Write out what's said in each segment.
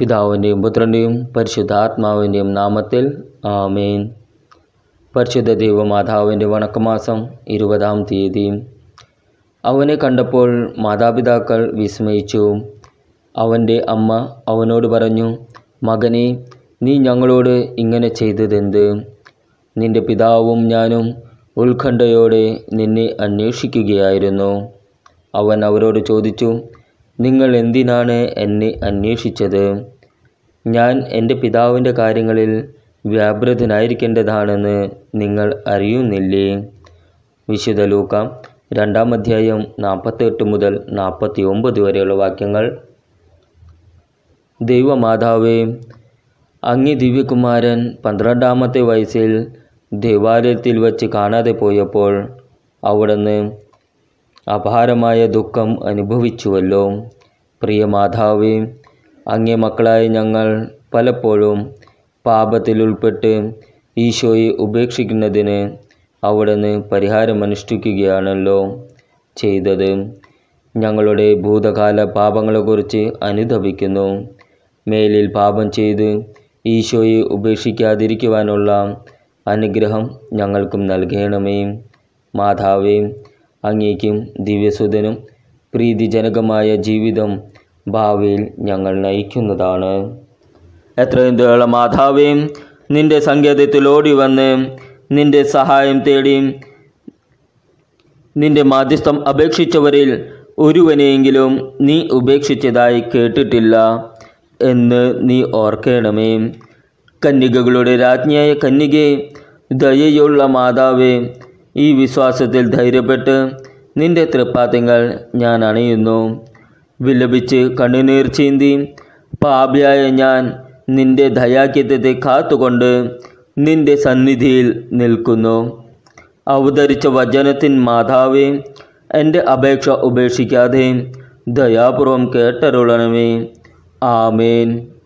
പിതാവിൻ്റെയും പുത്രൻ്റെയും പരിശുദ്ധാത്മാവിൻ്റെയും നാമത്തിൽ ആമേൻ പരിശുദ്ധ ദൈവമാതാവിൻ്റെ വണക്കമാസം ഇരുപതാം തീയതി അവനെ കണ്ടപ്പോൾ മാതാപിതാക്കൾ വിസ്മയിച്ചു അവൻ്റെ അമ്മ അവനോട് പറഞ്ഞു മകനെ നീ ഞങ്ങളോട് ഇങ്ങനെ ചെയ്തതെന്ത് നിന്റെ പിതാവും ഞാനും ഉത്കണ്ഠയോടെ നിന്നെ അന്വേഷിക്കുകയായിരുന്നു അവൻ അവരോട് ചോദിച്ചു നിങ്ങൾ എന്തിനാണ് എന്നെ അന്വേഷിച്ചത് ഞാൻ എൻ്റെ പിതാവിൻ്റെ കാര്യങ്ങളിൽ വ്യാപൃതനായിരിക്കേണ്ടതാണെന്ന് നിങ്ങൾ അറിയുന്നില്ലേ വിശുദ്ധ ലൂക്ക രണ്ടാം അധ്യായം നാൽപ്പത്തെട്ട് മുതൽ നാൽപ്പത്തി ഒമ്പത് വരെയുള്ള വാക്യങ്ങൾ ദൈവമാതാവേ അങ്ങി ദിവ്യകുമാരൻ പന്ത്രണ്ടാമത്തെ വയസ്സിൽ ദേവാലയത്തിൽ വച്ച് കാണാതെ പോയപ്പോൾ അവിടുന്ന് അപാരമായ ദുഃഖം അനുഭവിച്ചുവല്ലോ പ്രിയ മാതാവേ അങ്ങേ മക്കളായ ഞങ്ങൾ പലപ്പോഴും പാപത്തിൽ ഉൾപ്പെട്ട് ഈശോയെ ഉപേക്ഷിക്കുന്നതിന് അവിടുന്ന് പരിഹാരമനുഷ്ഠിക്കുകയാണല്ലോ ചെയ്തത് ഞങ്ങളുടെ ഭൂതകാല പാപങ്ങളെക്കുറിച്ച് അനുദപിക്കുന്നു മേലിൽ പാപം ചെയ്ത് ഈശോയെ ഉപേക്ഷിക്കാതിരിക്കുവാനുള്ള അനുഗ്രഹം ഞങ്ങൾക്കും നൽകണമേ മാതാവേ അങ്ങേക്കും ദിവ്യസുതനും പ്രീതിജനകമായ ജീവിതം ഭാവിയിൽ ഞങ്ങൾ നയിക്കുന്നതാണ് എത്രയും ദയുള്ള മാതാവേ നിന്റെ സങ്കേതത്തിൽ ഓടി വന്ന് നിന്റെ സഹായം തേടി നിന്റെ മാധ്യസ്ഥം അപേക്ഷിച്ചവരിൽ ഒരുവനെയെങ്കിലും നീ ഉപേക്ഷിച്ചതായി കേട്ടിട്ടില്ല എന്ന് നീ ഓർക്കണമേ കന്യകകളുടെ രാജ്ഞിയായ കന്യകെ ദയയുള്ള മാതാവേ ഈ വിശ്വാസത്തിൽ ധൈര്യപ്പെട്ട് നിന്റെ തൃപ്പാത്തിങ്ങൾ ഞാൻ അണയുന്നു വിലപിച്ച് കണ്ണുനീർ ചീന്തി പാപിയായ ഞാൻ നിന്റെ ദയാക്യത്തെ കാത്തുകൊണ്ട് നിന്റെ സന്നിധിയിൽ നിൽക്കുന്നു അവതരിച്ച വചനത്തിൻ മാതാവേ എൻ്റെ അപേക്ഷ ഉപേക്ഷിക്കാതെ ദയാപൂർവം കേട്ടരുളണമേ ആമേൻ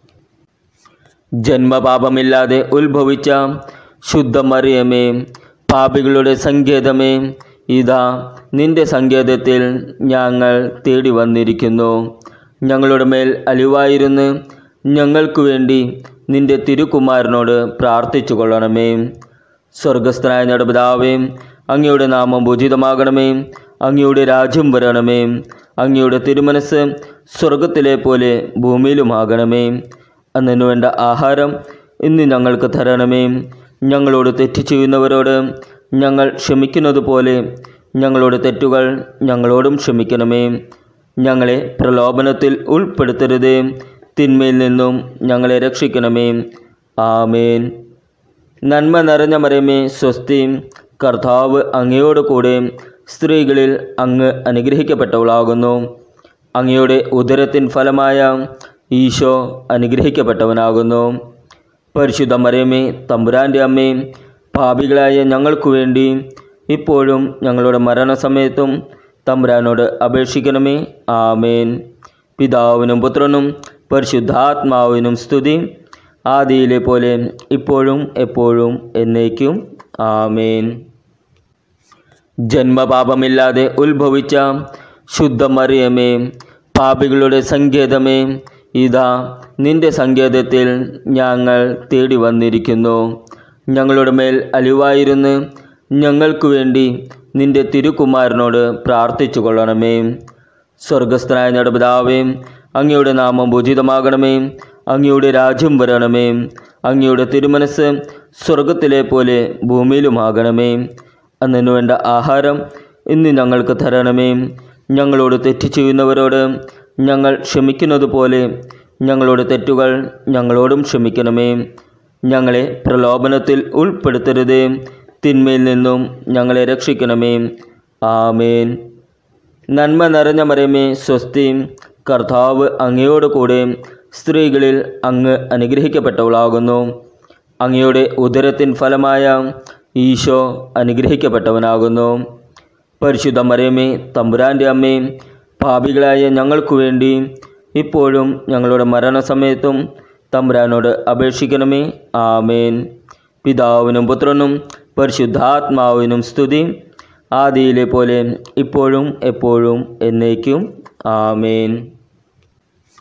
ജന്മപാപമില്ലാതെ ഉത്ഭവിച്ച ശുദ്ധമറിയമേ പാപികളുടെ സങ്കേതമേ ഇതാ നിന്റെ സങ്കേതത്തിൽ ഞങ്ങൾ തേടി വന്നിരിക്കുന്നു ഞങ്ങളുടെ മേൽ അലിവായിരുന്ന് ഞങ്ങൾക്ക് വേണ്ടി നിന്റെ തിരുക്കുമാരനോട് പ്രാർത്ഥിച്ചു കൊള്ളണമേ സ്വർഗസ്ഥനായ നടപിതാവേ അങ്ങയുടെ നാമം പൂജിതമാകണമേ അങ്ങയുടെ രാജ്യം വരണമേ അങ്ങയുടെ തിരുമനസ് സ്വർഗത്തിലെ പോലെ ഭൂമിയിലുമാകണമേ അന്നു വേണ്ട ആഹാരം ഇന്ന് ഞങ്ങൾക്ക് തരണമേ ഞങ്ങളോട് തെറ്റ് ചെയ്യുന്നവരോട് ഞങ്ങൾ ക്ഷമിക്കുന്നത് പോലെ ഞങ്ങളുടെ തെറ്റുകൾ ഞങ്ങളോടും ക്ഷമിക്കണമേ ഞങ്ങളെ പ്രലോഭനത്തിൽ ഉൾപ്പെടുത്തരുത് തിന്മയിൽ നിന്നും ഞങ്ങളെ രക്ഷിക്കണമേ ആമേൻ നന്മ നിറഞ്ഞ മരമേ സ്വസ്തി കർത്താവ് അങ്ങയോട് കൂടെ സ്ത്രീകളിൽ അങ്ങ് അനുഗ്രഹിക്കപ്പെട്ടവളാകുന്നു അങ്ങയുടെ ഉദരത്തിൻ ഫലമായ ഈശോ അനുഗ്രഹിക്കപ്പെട്ടവനാകുന്നു പരിശുദ്ധ മരമേ തമ്പുരാൻ്റെ അമ്മേ പാപികളായ ഞങ്ങൾക്കു വേണ്ടി ഇപ്പോഴും ഞങ്ങളുടെ മരണസമയത്തും തമ്പുരാനോട് അപേക്ഷിക്കണമേ ആമേൻ പിതാവിനും പുത്രനും പരിശുദ്ധാത്മാവിനും സ്തുതി ആദിയിലെ പോലെ ഇപ്പോഴും എപ്പോഴും എന്നേക്കും ആമേൻ ജന്മപാപമില്ലാതെ ഉത്ഭവിച്ച ശുദ്ധമറിയമേ പാപികളുടെ സങ്കേതമേ ഇതാ നിന്റെ സങ്കേതത്തിൽ ഞങ്ങൾ തേടി വന്നിരിക്കുന്നു ഞങ്ങളുടെ മേൽ അലിവായിരുന്ന് ഞങ്ങൾക്ക് വേണ്ടി നിന്റെ തിരുക്കുമാരനോട് പ്രാർത്ഥിച്ചു കൊള്ളണമേ സ്വർഗസ്ഥനായ നടപിതാവേ അങ്ങയുടെ നാമം പൂജിതമാകണമേ അങ്ങയുടെ രാജ്യം വരണമേ അങ്ങയുടെ തിരുമനസ് സ്വർഗത്തിലെ പോലെ ഭൂമിയിലുമാകണമേ അന്നു വേണ്ട ആഹാരം ഇന്ന് ഞങ്ങൾക്ക് തരണമേ ഞങ്ങളോട് തെറ്റ് ചെയ്യുന്നവരോട് ഞങ്ങൾ ക്ഷമിക്കുന്നത് പോലെ ഞങ്ങളുടെ തെറ്റുകൾ ഞങ്ങളോടും ക്ഷമിക്കണമേ ഞങ്ങളെ പ്രലോഭനത്തിൽ ഉൾപ്പെടുത്തരുത് തിന്മയിൽ നിന്നും ഞങ്ങളെ രക്ഷിക്കണമേ ആമേൻ നന്മ നിറഞ്ഞ മരമേ സ്വസ്തി കർത്താവ് അങ്ങയോട് കൂടെ സ്ത്രീകളിൽ അങ്ങ് അനുഗ്രഹിക്കപ്പെട്ടവളാകുന്നു അങ്ങയുടെ ഉദരത്തിൻ ഫലമായ ഈശോ അനുഗ്രഹിക്കപ്പെട്ടവനാകുന്നു പരിശുദ്ധ മരമേ തമ്പുരാൻ്റെ അമ്മേ പാപികളായ ഞങ്ങൾക്കു വേണ്ടി ഇപ്പോഴും ഞങ്ങളുടെ മരണസമയത്തും തമ്പുരാനോട് അപേക്ഷിക്കണമേ ആമേൻ പിതാവിനും പുത്രനും പരിശുദ്ധാത്മാവിനും സ്തുതി ആദിയിലെ പോലെ ഇപ്പോഴും എപ്പോഴും എന്നേക്കും ആമേൻ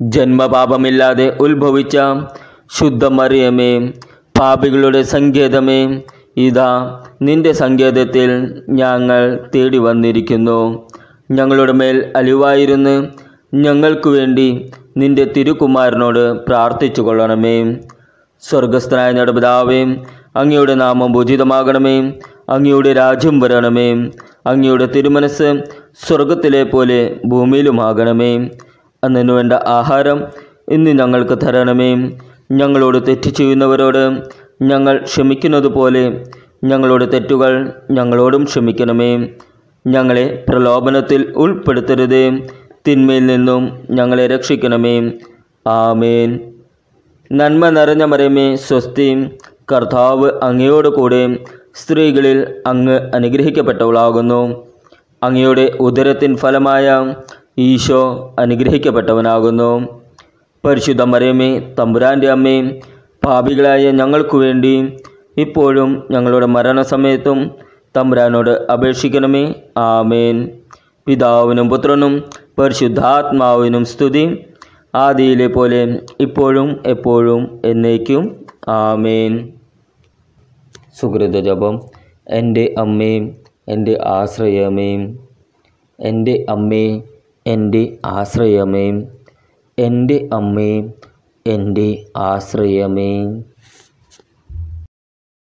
ജന്മപാപമില്ലാതെ ഉത്ഭവിച്ച ശുദ്ധമറിയമേ പാപികളുടെ സങ്കേതമേ ഇതാ നിന്റെ സങ്കേതത്തിൽ ഞങ്ങൾ തേടി വന്നിരിക്കുന്നു ഞങ്ങളുടെ മേൽ അലിവായിരുന്ന് ഞങ്ങൾക്ക് വേണ്ടി നിന്റെ തിരുക്കുമാരനോട് പ്രാർത്ഥിച്ചു കൊള്ളണമേ സ്വർഗസ്ഥനായ നടപിതാവേ അങ്ങയുടെ നാമം ഉചിതമാകണമേ അങ്ങയുടെ രാജ്യം വരണമേ അങ്ങയുടെ തിരുമനസ് സ്വർഗത്തിലെ പോലെ ഭൂമിയിലുമാകണമേ അന്നു വേണ്ട ആഹാരം ഇന്ന് ഞങ്ങൾക്ക് തരണമേ ഞങ്ങളോട് തെറ്റ് ചെയ്യുന്നവരോട് ഞങ്ങൾ ക്ഷമിക്കുന്നത് പോലെ ഞങ്ങളുടെ തെറ്റുകൾ ഞങ്ങളോടും ക്ഷമിക്കണമേ ഞങ്ങളെ പ്രലോഭനത്തിൽ ഉൾപ്പെടുത്തരുതേ തിന്മയിൽ നിന്നും ഞങ്ങളെ രക്ഷിക്കണമേ ആമേൻ നന്മ നിറഞ്ഞ മരമേ സ്വസ്തി കർത്താവ് അങ്ങയോട് കൂടെ സ്ത്രീകളിൽ അങ്ങ് അനുഗ്രഹിക്കപ്പെട്ടവളാകുന്നു അങ്ങയുടെ ഉദരത്തിൻ ഫലമായ ഈശോ അനുഗ്രഹിക്കപ്പെട്ടവനാകുന്നു പരിശുദ്ധ മരമേ തമ്പുരാൻ്റെ അമ്മേ പാപികളായ ഞങ്ങൾക്കു വേണ്ടി ഇപ്പോഴും ഞങ്ങളുടെ മരണസമയത്തും തമ്പുരാനോട് അപേക്ഷിക്കണമേ ആമേൻ പിതാവിനും പുത്രനും പരിശുദ്ധാത്മാവിനും സ്തുതി ആദിയിലെ പോലെ ഇപ്പോഴും എപ്പോഴും എന്നേക്കും ആമേൻ സുഹൃത ജപം എൻ്റെ അമ്മേ എൻ്റെ ആശ്രയമേ എൻ്റെ അമ്മേ എൻ്റെ ആശ്രയമേ എൻ്റെ അമ്മേ എൻ്റെ ആശ്രയമേ